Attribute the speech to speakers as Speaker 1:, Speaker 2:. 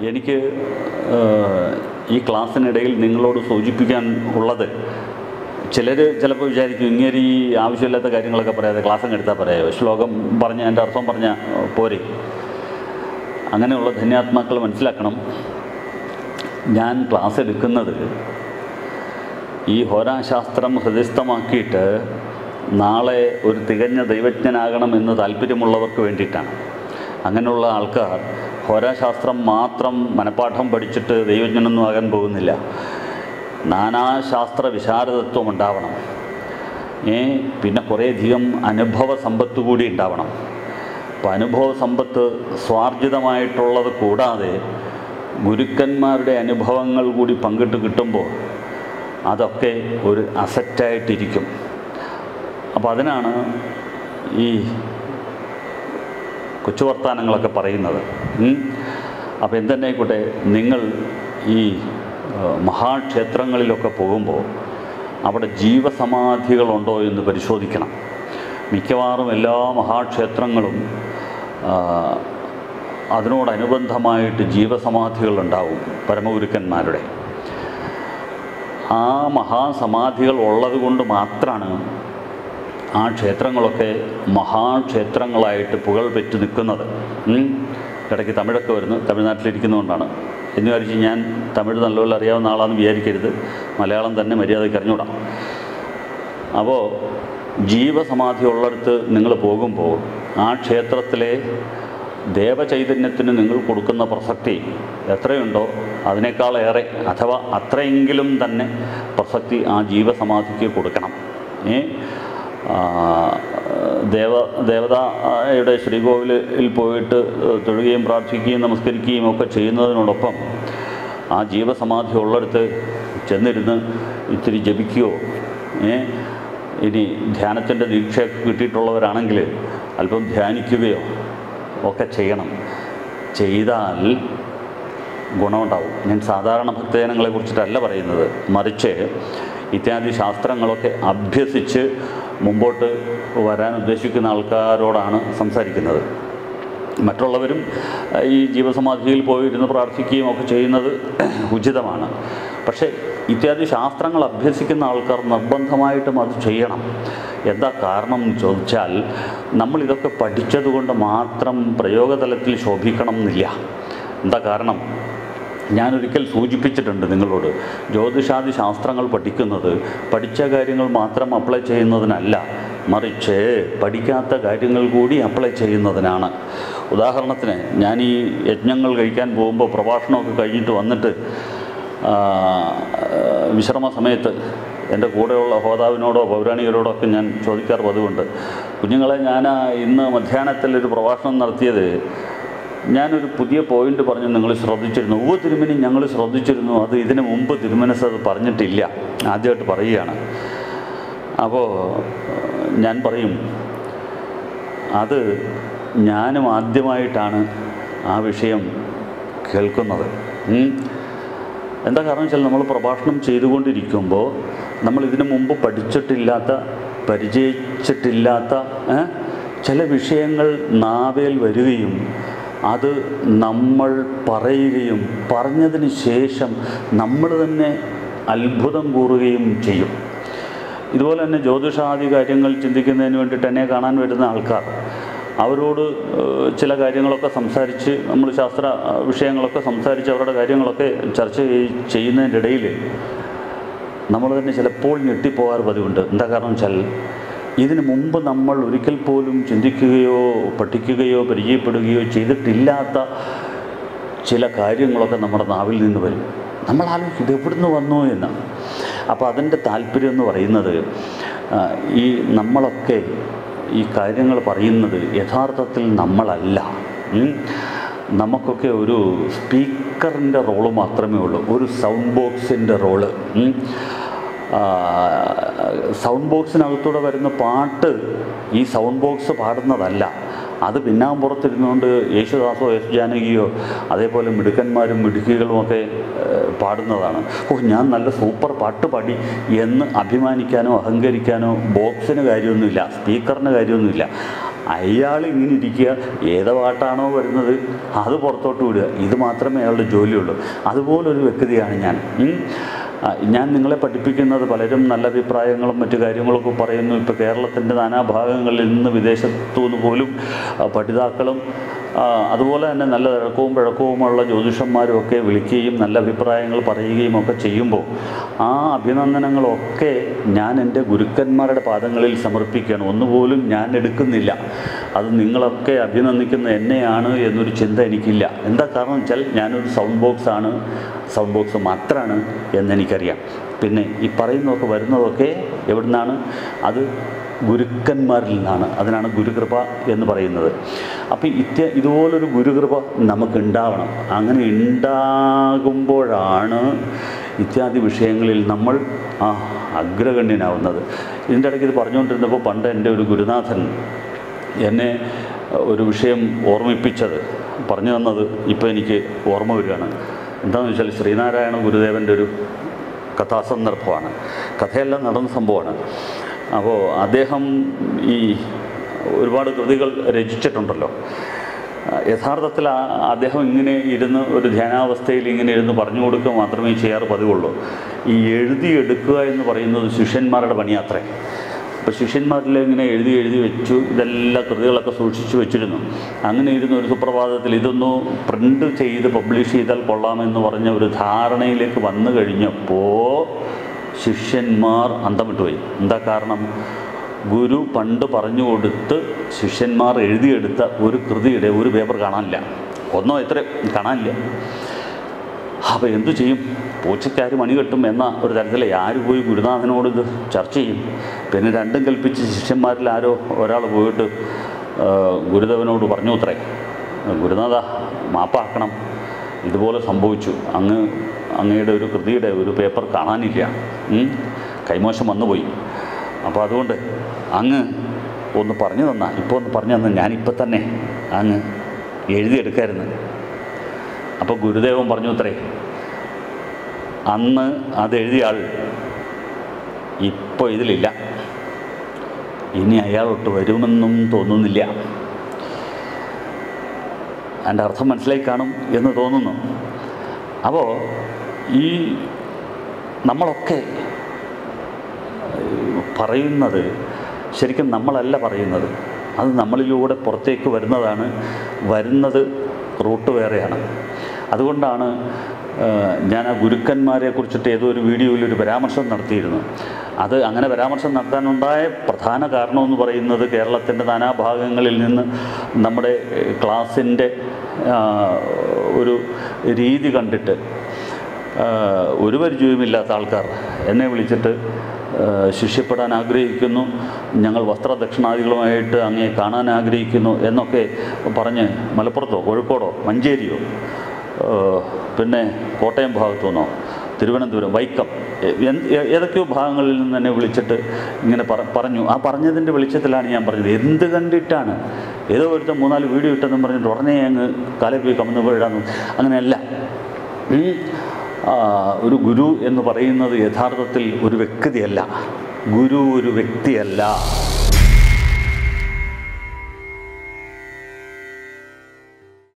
Speaker 1: എനിക്ക് ഏഹ്, ഈ ക്ലാസ്സിനിടയിൽ നിങ്ങളോട് സൂചിപ്പിക്കാൻ ഉള്ളത് ചിലർ ചിലപ്പോൾ വിചാരിക്കും ഇങ്ങനെ ഈ ആവശ്യമില്ലാത്ത കാര്യങ്ങളൊക്കെ പറയാതെ ക്ലാസ് അങ്ങ് എടുത്താൽ പറയാമോ ശ്ലോകം പറഞ്ഞ എൻ്റെ അർത്ഥം പറഞ്ഞ പോരെ അങ്ങനെയുള്ള ധന്യാത്മാക്കൾ മനസ്സിലാക്കണം ഞാൻ ക്ലാസ് എടുക്കുന്നത് ഈ ഹോരാശാസ്ത്രം ഹൃദയസ്ഥമാക്കിയിട്ട് നാളെ ഒരു തികഞ്ഞ ദൈവജ്ഞനാകണം എന്ന് താല്പര്യമുള്ളവർക്ക് വേണ്ടിയിട്ടാണ് അങ്ങനെയുള്ള ആൾക്കാർ ഹോരാശാസ്ത്രം മാത്രം മനഃപ്പാഠം പഠിച്ചിട്ട് ദൈവജ്ഞനൊന്നും ആകാൻ പോകുന്നില്ല നാനാശാസ്ത്ര വിശാരദത്വം ഉണ്ടാവണം ഏ പിന്നെ കുറേയധികം അനുഭവ സമ്പത്ത് കൂടി ഉണ്ടാവണം അപ്പം അനുഭവ സമ്പത്ത് സ്വാർജിതമായിട്ടുള്ളത് കൂടാതെ ഗുരുക്കന്മാരുടെ അനുഭവങ്ങൾ കൂടി പങ്കിട്ട് കിട്ടുമ്പോൾ അതൊക്കെ ഒരു അസറ്റായിട്ടിരിക്കും അപ്പോൾ അതിനാണ് ഈ കൊച്ചു വർത്താനങ്ങളൊക്കെ പറയുന്നത് ഉം. അപ്പോൾ എന്തെന്നായിക്കോട്ടെ നിങ്ങൾ ഈ ഏഹ്, മഹാക്ഷേത്രങ്ങളിലൊക്കെ പോകുമ്പോൾ അവിടെ ജീവസമാധികളുണ്ടോ എന്ന് പരിശോധിക്കണം മിക്കവാറും എല്ലാ മഹാക്ഷേത്രങ്ങളും ആ, അതിനോടനുബന്ധമായിട്ട് ജീവസമാധികളുണ്ടാവും പരമഗുരുക്കന്മാരുടെ ആ മഹാസമാധികൾ ഉള്ളത് കൊണ്ട് മാത്രമാണ് ആ ക്ഷേത്രങ്ങളൊക്കെ മഹാക്ഷേത്രങ്ങളായിട്ട് പുകൾ പെറ്റ് നിൽക്കുന്നത് ഉം. ഇടയ്ക്ക് തമിഴൊക്കെ വരുന്നു തമിഴ്നാട്ടിലിരിക്കുന്നതുകൊണ്ടാണ് എന്ന് വിചാരിച്ച് ഞാൻ തമിഴ് നല്ലപോലെ അറിയാവുന്ന ആളാണെന്ന് വിചാരിക്കരുത് മലയാളം തന്നെ മര്യാദയ്ക്ക് അറിഞ്ഞൂടാം അപ്പോൾ ജീവസമാധി ഉള്ളിടത്ത് നിങ്ങൾ പോകുമ്പോൾ ആ ക്ഷേത്രത്തിലെ ദേവചൈതന്യത്തിന് നിങ്ങൾ കൊടുക്കുന്ന പ്രസക്തി എത്രയുണ്ടോ അതിനേക്കാളേറെ അഥവാ അത്രയെങ്കിലും തന്നെ പ്രസക്തി ആ ജീവസമാധിക്ക് കൊടുക്കണം ഏ ആ, ദേവ ദേവതയുടെ ശ്രീകോവിലിൽ പോയിട്ട് തൊഴുകയും പ്രാർത്ഥിക്കുകയും നമസ്കരിക്കുകയും ഒക്കെ ചെയ്യുന്നതിനോടൊപ്പം ആ ജീവസമാധി ഉള്ളിടത്ത് ചെന്നിരുന്ന് ഇത്തിരി ജപിക്കുകയോ ഏ ഇനി ധ്യാനത്തിൻ്റെ ദീക്ഷയൊക്കെ കിട്ടിയിട്ടുള്ളവരാണെങ്കിൽ അല്പം ധ്യാനിക്കുകയോ ഒക്കെ ചെയ്യണം ചെയ്താൽ ഗുണമുണ്ടാവും ഞാൻ സാധാരണ ഭക്തജനങ്ങളെ കുറിച്ചിട്ടല്ല പറയുന്നത് മറിച്ച് ഇത്യാദി ശാസ്ത്രങ്ങളൊക്കെ അഭ്യസിച്ച് മുമ്പോട്ട് വരാൻ ഉദ്ദേശിക്കുന്ന ആൾക്കാരോടാണ് സംസാരിക്കുന്നത് മറ്റുള്ളവരും അഹ്, ഈ ജീവസമാധിയിൽ പോയിരുന്ന് പ്രാർത്ഥിക്കുകയും ഒക്കെ ചെയ്യുന്നത് ഉചിതമാണ് പക്ഷേ ഇത്യാദി ശാസ്ത്രങ്ങൾ അഭ്യസിക്കുന്ന ആൾക്കാർ നിർബന്ധമായിട്ടും അത് ചെയ്യണം എന്താ കാരണം എന്ന് ചോദിച്ചാൽ നമ്മൾ ഇതൊക്കെ പഠിച്ചതുകൊണ്ട് മാത്രം പ്രയോഗതലത്തിൽ ശോഭിക്കണം എന്നില്ല എന്താ കാരണം ഞാനൊരിക്കൽ സൂചിപ്പിച്ചിട്ടുണ്ട് നിങ്ങളോട് ജ്യോതിഷാദി ശാസ്ത്രങ്ങൾ പഠിക്കുന്നത് പഠിച്ച കാര്യങ്ങൾ മാത്രം അപ്ലൈ ചെയ്യുന്നതിനല്ല മറിച്ച് പഠിക്കാത്ത കാര്യങ്ങൾ കൂടി അപ്ലൈ ചെയ്യുന്നതിനാണ് ഉദാഹരണത്തിന് ഞാൻ ഈ യജ്ഞങ്ങൾ കഴിക്കാൻ പോകുമ്പോൾ പ്രഭാഷണമൊക്കെ കഴിഞ്ഞിട്ട് വന്നിട്ട് ആ, വിശ്രമ സമയത്ത് എൻ്റെ കൂടെയുള്ള ഹോതാവിനോടോ പൗരാണികരോടോ ഒക്കെ ഞാൻ ചോദിക്കാറ് പതിവുണ്ട് കുഞ്ഞുങ്ങളെ ഞാൻ ആ ഇന്ന് മധ്യാഹ്നത്തിൽ ഒരു പ്രഭാഷണം നടത്തിയത് ഞാനൊരു പുതിയ പോയിന്റ് പറഞ്ഞു നിങ്ങൾ ശ്രദ്ധിച്ചിരുന്നു ഉവ്വ് തിരുമനി ഞങ്ങൾ ശ്രദ്ധിച്ചിരുന്നു അത് ഇതിനു മുമ്പ് തിരുമനസ് അത് പറഞ്ഞിട്ടില്ല ആദ്യമായിട്ട് പറയുകയാണ് അപ്പോൾ ഞാൻ പറയും അത് ഞാനും ആദ്യമായിട്ടാണ് ആ വിഷയം കേൾക്കുന്നത് ഉം. എന്താ കാരണം വെച്ചാൽ നമ്മൾ പ്രഭാഷണം ചെയ്തുകൊണ്ടിരിക്കുമ്പോൾ നമ്മൾ ഇതിനു മുമ്പ് പഠിച്ചിട്ടില്ലാത്ത പരിചയിച്ചിട്ടില്ലാത്ത ഏ, ചില വിഷയങ്ങൾ നാവേൽ വരികയും അത് നമ്മൾ പറയുകയും പറഞ്ഞതിന് ശേഷം നമ്മൾ തന്നെ അത്ഭുതം കൂറുകയും ചെയ്യും ഇതുപോലെ തന്നെ ജ്യോതിഷാദി കാര്യങ്ങൾ ചിന്തിക്കുന്നതിന് വേണ്ടിയിട്ട് എന്നെ കാണാൻ വരുന്ന ആൾക്കാർ അവരോട് ഏഹ്, ചില കാര്യങ്ങളൊക്കെ സംസാരിച്ച് നമ്മൾ ശാസ്ത്ര ഏഹ്, വിഷയങ്ങളൊക്കെ സംസാരിച്ച് അവരുടെ കാര്യങ്ങളൊക്കെ ചർച്ച ചെയ്- ചെയ്യുന്നതിൻ്റെ ഇടയിൽ നമ്മൾ തന്നെ ചിലപ്പോൾ ഞെട്ടിപ്പോകാറ് പതിവുണ്ട് എന്താ കാരണം വെച്ചാൽ ഇതിനു മുമ്പ് നമ്മൾ ഒരിക്കൽ പോലും ചിന്തിക്കുകയോ പഠിക്കുകയോ പരിചയപ്പെടുകയോ ചെയ്തിട്ടില്ലാത്ത ചില കാര്യങ്ങളൊക്കെ നമ്മുടെ നാവിൽ നിന്ന് വരും നമ്മൾ ആലോചിക്കും ഇത് എവിടുന്ന് വന്നു എന്ന് അപ്പോൾ അതിൻ്റെ താല്പര്യം എന്ന് പറയുന്നത് ആ, ഈ നമ്മളൊക്കെ ഈ കാര്യങ്ങൾ പറയുന്നത് യഥാർത്ഥത്തിൽ നമ്മളല്ല ഉം. നമുക്കൊക്കെ ഒരു സ്പീക്കറിൻ്റെ റോള് മാത്രമേ ഉള്ളൂ ഒരു സൗണ്ട് ബോക്സിൻ്റെ റോള് ഉം. ആ, സൗണ്ട് ബോക്സിനകത്തൂടെ വരുന്ന പാട്ട് ഈ സൗണ്ട് ബോക്സ് പാടുന്നതല്ല അത് പിന്നാമ്പുറത്തിരുന്നുകൊണ്ട് യേശുദാസോ യേശു ജാനകിയോ അതേപോലെ മിടുക്കന്മാരും മിടുക്കികളും ഒക്കെ ഏഹ്, പാടുന്നതാണ് ഓ ഞാൻ നല്ല സൂപ്പർ പാട്ട് പാടി എന്ന് അഭിമാനിക്കാനോ അഹങ്കരിക്കാനോ ബോക്സിന് കാര്യമൊന്നുമില്ല സ്പീക്കറിന് കാര്യമൊന്നുമില്ല അയാൾ ഇങ്ങനെ ഇരിക്കുക ഏത് പാട്ടാണോ വരുന്നത് അത് പുറത്തോട്ട് വിടുക ഇത് മാത്രമേ അയാളുടെ ജോലിയുള്ളൂ അതുപോലൊരു വ്യക്തിയാണ് ഞാൻ ഉം. ആ, ഞാൻ നിങ്ങളെ പഠിപ്പിക്കുന്നത് പലരും നല്ല അഭിപ്രായങ്ങളും മറ്റു കാര്യങ്ങളൊക്കെ പറയുന്നു ഇപ്പോൾ കേരളത്തിൻ്റെ നാനാഭാഗങ്ങളിൽ നിന്ന് വിദേശത്തു നിന്ന് പോലും ആ, പഠിതാക്കളും ആ, അതുപോലെ തന്നെ നല്ല ഇഴക്കവും പിഴക്കവുമുള്ള ജ്യോതിഷന്മാരും ഒക്കെ വിളിക്കുകയും നല്ല അഭിപ്രായങ്ങൾ പറയുകയും ഒക്കെ ചെയ്യുമ്പോൾ ആ അഭിനന്ദനങ്ങളൊക്കെ ഞാൻ എൻ്റെ ഗുരുക്കന്മാരുടെ പാദങ്ങളിൽ സമർപ്പിക്കുകയാണ് ഒന്നുപോലും ഞാൻ എടുക്കുന്നില്ല അത് നിങ്ങളൊക്കെ അഭിനന്ദിക്കുന്ന എന്നെയാണ് എന്നൊരു ചിന്ത എനിക്കില്ല എന്താ കാരണം വെച്ചാൽ ഞാനൊരു സൗണ്ട് ബോക്സ് ആണ് സൗണ്ട് ബോക്സ് മാത്രമാണ് എന്നെനിക്കറിയാം പിന്നെ ഈ പറയുന്നതൊക്കെ വരുന്നതൊക്കെ എവിടുന്നാണ് അത് ഗുരുക്കന്മാരിൽ നിന്നാണ് അതിനാണ് ഗുരുകൃപ എന്ന് പറയുന്നത് അപ്പോൾ ഇത്യ ഇതുപോലൊരു ഗുരുകൃപ നമുക്ക് ഉണ്ടാവണം അങ്ങനെ ഉണ്ടാകുമ്പോഴാണ് ഇത്യാദി വിഷയങ്ങളിൽ നമ്മൾ ആ അഗ്രഗണ്യനാവുന്നത് ഇതിൻ്റെ ഇടയ്ക്ക് ഇത് പറഞ്ഞുകൊണ്ടിരുന്നപ്പോൾ പണ്ട് എൻ്റെ ഒരു ഗുരുനാഥൻ എന്നെ ഒരു വിഷയം ഓർമ്മിപ്പിച്ചത് പറഞ്ഞു തന്നത് ഇപ്പോൾ എനിക്ക് ഓർമ്മ വരികയാണ് എന്താണെന്ന് വെച്ചാൽ ശ്രീനാരായണ ഗുരുദേവൻ്റെ ഒരു കഥാസന്ദർഭമാണ് കഥയെല്ലാം നടന്ന സംഭവമാണ് അപ്പോൾ അദ്ദേഹം ഈ ഒരുപാട് കൃതികൾ രചിച്ചിട്ടുണ്ടല്ലോ ആ, യഥാർത്ഥത്തിൽ ആ- അദ്ദേഹം ഇങ്ങനെ ഇരുന്ന് ഒരു ധ്യാനാവസ്ഥയിൽ ഇങ്ങനെ ഇരുന്ന് പറഞ്ഞു കൊടുക്കുക മാത്രമേ ചെയ്യാറ് പതിവുള്ളൂ ഈ എഴുതിയെടുക്കുക എന്ന് പറയുന്നത് ശിഷ്യന്മാരുടെ പണിയാത്രേ അപ്പോൾ ശിഷ്യന്മാരിൽ ഇങ്ങനെ എഴുതി എഴുതി വെച്ചു ഇതെല്ലാം കൃതികളൊക്കെ സൂക്ഷിച്ചു വെച്ചിരുന്നു അങ്ങനെ ഇരുന്ന് ഒരു സുപ്രഭാതത്തിൽ ഇതൊന്ന് പ്രിൻ്റ് ചെയ്ത് പബ്ലിഷ് ചെയ്താൽ കൊള്ളാമെന്ന് പറഞ്ഞ ഒരു ധാരണയിലേക്ക് വന്നു കഴിഞ്ഞപ്പോൾ ശിഷ്യന്മാർ അന്തം വിട്ടുപോയി എന്താ കാരണം ഗുരു പണ്ട് പറഞ്ഞു കൊടുത്ത് ശിഷ്യന്മാർ എഴുതിയെടുത്ത ഒരു കൃതിയുടെ ഒരു പേപ്പർ കാണാനില്ല ഒന്നോ എത്ര കാണാനില്ല അപ്പോൾ എന്തു ചെയ്യും പൂച്ചയ്ക്കാര് മണി കെട്ടും എന്ന ഒരു തരത്തിലെ ആര് പോയി ഗുരുനാഥനോട് ഇത് ചർച്ച ചെയ്യും പിന്നെ രണ്ടും കൽപ്പിച്ച് ശിഷ്യന്മാരിൽ ആരോ ഒരാൾ പോയിട്ട് ആ, ഗുരുദേവനോട് പറഞ്ഞു അത്രേ ഗുരുനാഥ മാപ്പാക്കണം ഇതുപോലെ സംഭവിച്ചു അങ്ങ് അങ്ങയുടെ ഒരു കൃതിയുടെ ഒരു പേപ്പർ കാണാനില്ല ഉം. കൈമോശം വന്നുപോയി അപ്പോൾ അതുകൊണ്ട് അങ്ങ് ഒന്ന് പറഞ്ഞു തന്നാ ഇപ്പോൾ ഒന്ന് പറഞ്ഞു തന്നാൽ ഞാനിപ്പോൾ തന്നെ അങ്ങ് എഴുതിയെടുക്കായിരുന്നു അപ്പോൾ ഗുരുദേവൻ പറഞ്ഞു അത്രേ അന്ന് അത് എഴുതിയ ആൾ ഇപ്പോൾ ഇതിലില്ല ഇനി അയാളൊട്ട് വരുമെന്നും തോന്നുന്നില്ല എൻ്റെ അർത്ഥം മനസ്സിലായി കാണും എന്ന് തോന്നുന്നു അപ്പോൾ ഈ നമ്മളൊക്കെ ഏഹ്, പറയുന്നത് ശരിക്കും നമ്മളല്ല പറയുന്നത് അത് നമ്മളിലൂടെ പുറത്തേക്ക് വരുന്നതാണ് വരുന്നത് റൂട്ട് വേറെയാണ് അതുകൊണ്ടാണ് ഏഹ്, ഞാൻ ആ ഗുരുക്കന്മാരെ കുറിച്ചിട്ട് ഏതോ ഒരു വീഡിയോയിൽ ഒരു പരാമർശം നടത്തിയിരുന്നു അത് അങ്ങനെ പരാമർശം നടത്താനുണ്ടായ പ്രധാന കാരണമെന്ന് പറയുന്നത് കേരളത്തിൻ്റെ നാനാഭാഗങ്ങളിൽ നിന്ന് നമ്മുടെ ഏഹ്, ക്ലാസ്സിൻ്റെ ആ, ഒരു രീതി കണ്ടിട്ട് ആഹ് ഒരു പരിചയവുമില്ലാത്ത ആൾക്കാർ എന്നെ വിളിച്ചിട്ട് ആഹ് ശിഷ്യപ്പെടാൻ ആഗ്രഹിക്കുന്നു ഞങ്ങൾ വസ്ത്രദക്ഷിണാദികളുമായിട്ട് അങ്ങേ കാണാൻ ആഗ്രഹിക്കുന്നു എന്നൊക്കെ പറഞ്ഞ് മലപ്പുറത്തോ കോഴിക്കോടോ മഞ്ചേരിയോ ആഹ് പിന്നെ കോട്ടയം ഭാഗത്തു നിന്നോ തിരുവനന്തപുരം വൈക്കം എ- എന്ത്- ഏ- ഏതൊക്കെയോ ഭാഗങ്ങളിൽ നിന്ന് എന്നെ വിളിച്ചിട്ട് ഇങ്ങനെ പറ പറഞ്ഞു ആ പറഞ്ഞതിൻ്റെ വെളിച്ചത്തിലാണ് ഞാൻ പറഞ്ഞത് എന്ത് കണ്ടിട്ടാണ് ഏതോ ഒരുത്തൻ മൂന്നാല് വീഡിയോ ഇട്ടെന്നും പറഞ്ഞിട്ട് ഉടനെ അങ്ങ് കാലേ പോയി കമന്ന് പോയിടാന്ന് അങ്ങനെയല്ല ഉം. ആ, ഒരു ഗുരു എന്ന് പറയുന്നത് യഥാർത്ഥത്തിൽ ഒരു വ്യക്തിയല്ല ഗുരു ഒരു വ്യക്തിയല്ല